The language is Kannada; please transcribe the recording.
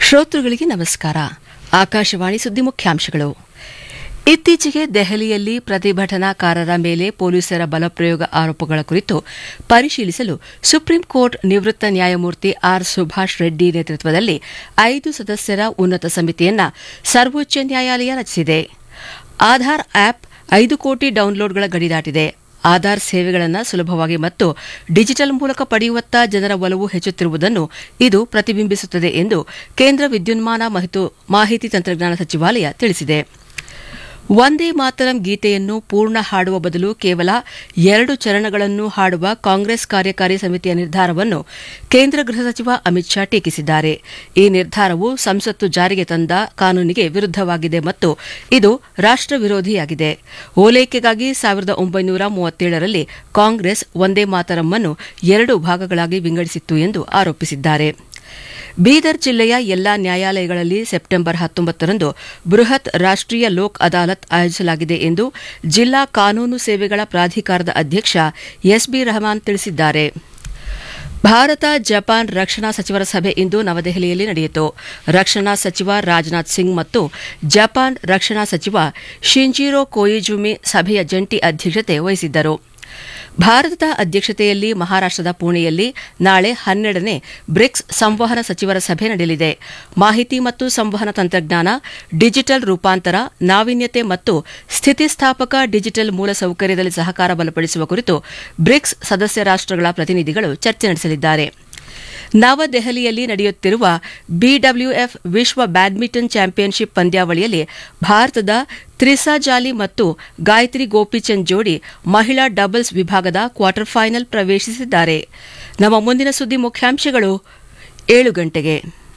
ಶ್ರೋತೃಗಳಿಗೆ ನಮಸ್ಕಾರ ಆಕಾಶವಾಣಿ ಸುದ್ದಿ ಮುಖ್ಯಾಂಶಗಳು ಇತ್ತೀಚೆಗೆ ದೆಹಲಿಯಲ್ಲಿ ಪ್ರತಿಭಟನಾಕಾರರ ಮೇಲೆ ಪೊಲೀಸರ ಬಲಪ್ರಯೋಗ ಆರೋಪಗಳ ಕುರಿತು ಪರಿಶೀಲಿಸಲು ಸುಪ್ರೀಂ ಕೋರ್ಟ್ ನಿವೃತ್ತ ನ್ಯಾಯಮೂರ್ತಿ ಆರ್ ಸುಭಾಷ್ ರೆಡ್ಡಿ ನೇತೃತ್ವದಲ್ಲಿ ಐದು ಸದಸ್ಯರ ಉನ್ನತ ಸಮಿತಿಯನ್ನ ಸರ್ವೋಚ್ಚ ನ್ಯಾಯಾಲಯ ರಚಿಸಿದೆ ಆಧಾರ್ ಆಪ್ ಐದು ಕೋಟಿ ಡೌನ್ಲೋಡ್ಗಳ ಗಡಿ ದಾಟಿದೆ ಆಧಾರ್ ಸೇವೆಗಳನ್ನು ಸುಲಭವಾಗಿ ಮತ್ತು ಡಿಜಿಟಲ್ ಮೂಲಕ ಪಡೆಯುವತ್ತ ಜನರ ಒಲವು ಹೆಚ್ಚುತ್ತಿರುವುದನ್ನು ಇದು ಪ್ರತಿಬಿಂಬಿಸುತ್ತದೆ ಎಂದು ಕೇಂದ್ರ ವಿದ್ಯುನ್ಮಾನ ಮತ್ತು ಮಾಹಿತಿ ತಂತ್ರಜ್ಞಾನ ಸಚಿವಾಲಯ ತಿಳಿಸಿದೆ ಒಂದೇ ಮಾತರಂ ಗೀತೆಯನ್ನು ಪೂರ್ಣ ಹಾಡುವ ಬದಲು ಕೇವಲ ಎರಡು ಚರಣಗಳನ್ನು ಹಾಡುವ ಕಾಂಗ್ರೆಸ್ ಕಾರ್ಯಕಾರಿ ಸಮಿತಿಯ ನಿರ್ಧಾರವನ್ನು ಕೇಂದ್ರ ಗೃಹ ಸಚಿವ ಅಮಿತ್ ಶಾ ಟೀಕಿಸಿದ್ದಾರೆ ಈ ನಿರ್ಧಾರವು ಸಂಸತ್ತು ಜಾರಿಗೆ ತಂದ ಕಾನೂನಿಗೆ ವಿರುದ್ದವಾಗಿದೆ ಮತ್ತು ಇದು ರಾಷ್ಟ ವಿರೋಧಿಯಾಗಿದೆ ಓಲೈಕೆಗಾಗಿ ಸಾವಿರದ ಒಂಬೈನೂರ ಮೂವತ್ತೇಳರಲ್ಲಿ ಕಾಂಗ್ರೆಸ್ ಒಂದೇ ಮಾತರಂ ಅನ್ನು ಎರಡು ಭಾಗಗಳಾಗಿ ವಿಂಗಡಿಸಿತ್ತು ಎಂದು ಆರೋಪಿಸಿದ್ದಾರೆ ಬೀದರ್ ಜಿಲ್ಲೆಯ ಎಲ್ಲಾ ನ್ಯಾಯಾಲಯಗಳಲ್ಲಿ ಸೆಪ್ಟೆಂಬರ್ ಹತ್ತೊಂಬತ್ತರಂದು ಬೃಹತ್ ರಾಷ್ಟೀಯ ಲೋಕ್ ಅದಾಲತ್ ಆಯೋಜಿಸಲಾಗಿದೆ ಎಂದು ಜಿಲ್ಲಾ ಕಾನೂನು ಸೇವೆಗಳ ಪ್ರಾಧಿಕಾರದ ಅಧ್ಯಕ್ಷ ಎಸ್ಬಿ ರಹಮಾನ್ ತಿಳಿಸಿದ್ದಾರೆ ಭಾರತ ಜಪಾನ್ ರಕ್ಷಣಾ ಸಚಿವರ ಸಭೆ ಇಂದು ನವದೆಹಲಿಯಲ್ಲಿ ನಡೆಯಿತು ರಕ್ಷಣಾ ಸಚಿವ ರಾಜನಾಥ್ ಸಿಂಗ್ ಮತ್ತು ಜಪಾನ್ ರಕ್ಷಣಾ ಸಚಿವ ಶಿಂಜಿರೋ ಕೋಯಿಜುಮಿ ಸಭೆಯ ಜಂಟಿ ಅಧ್ಯಕ್ಷತೆ ವಹಿಸಿದ್ದರು ಭಾರತದ ಅಧ್ಯಕ್ಷತೆಯಲ್ಲಿ ಮಹಾರಾಷ್ಟದ ಪುಣೆಯಲ್ಲಿ ನಾಳೆ ಹನ್ನೆರಡನೇ ಬ್ರಿಕ್ಸ್ ಸಂವಹನ ಸಚಿವರ ಸಭೆ ನಡೆಯಲಿದೆ ಮಾಹಿತಿ ಮತ್ತು ಸಂವಹನ ತಂತ್ರಜ್ಞಾನ ಡಿಜಿಟಲ್ ರೂಪಾಂತರ ನಾವೀನ್ಯತೆ ಮತ್ತು ಸ್ಥಿತಿಸ್ಥಾಪಕ ಡಿಜಿಟಲ್ ಮೂಲಸೌಕರ್ಯದಲ್ಲಿ ಸಹಕಾರ ಬಲಪಡಿಸುವ ಕುರಿತು ಬ್ರಿಕ್ಸ್ ಸದಸ್ಯ ರಾಷ್ಟಗಳ ಪ್ರತಿನಿಧಿಗಳು ಚರ್ಚೆ ನಡೆಸಲಿದ್ದಾರೆ ನವದೆಹಲಿಯಲ್ಲಿ ನಡೆಯುತ್ತಿರುವ ಬಿಡಬ್ಲ್ಯೂಎಫ್ ವಿಶ್ವ ಬ್ಯಾಡ್ಮಿಂಟನ್ ಚಾಂಪಿಯನ್ಶಿಪ್ ಪಂದ್ಯಾವಳಿಯಲ್ಲಿ ಭಾರತದ ತ್ರಿಸಾ ಜಾಲಿ ಮತ್ತು ಗಾಯತ್ರಿ ಗೋಪಿಚಂದ್ ಜೋಡಿ ಮಹಿಳಾ ಡಬಲ್ಸ್ ವಿಭಾಗದ ಕ್ವಾರ್ಟರ್ ಫೈನಲ್ ಪ್ರವೇಶಿಸಿದ್ದಾರೆ ನಮ್ಮ ಮುಂದಿನ ಸುದ್ದಿ ಮುಖ್ಯಾಂಶಗಳು ಏಳು ಗಂಟೆಗೆ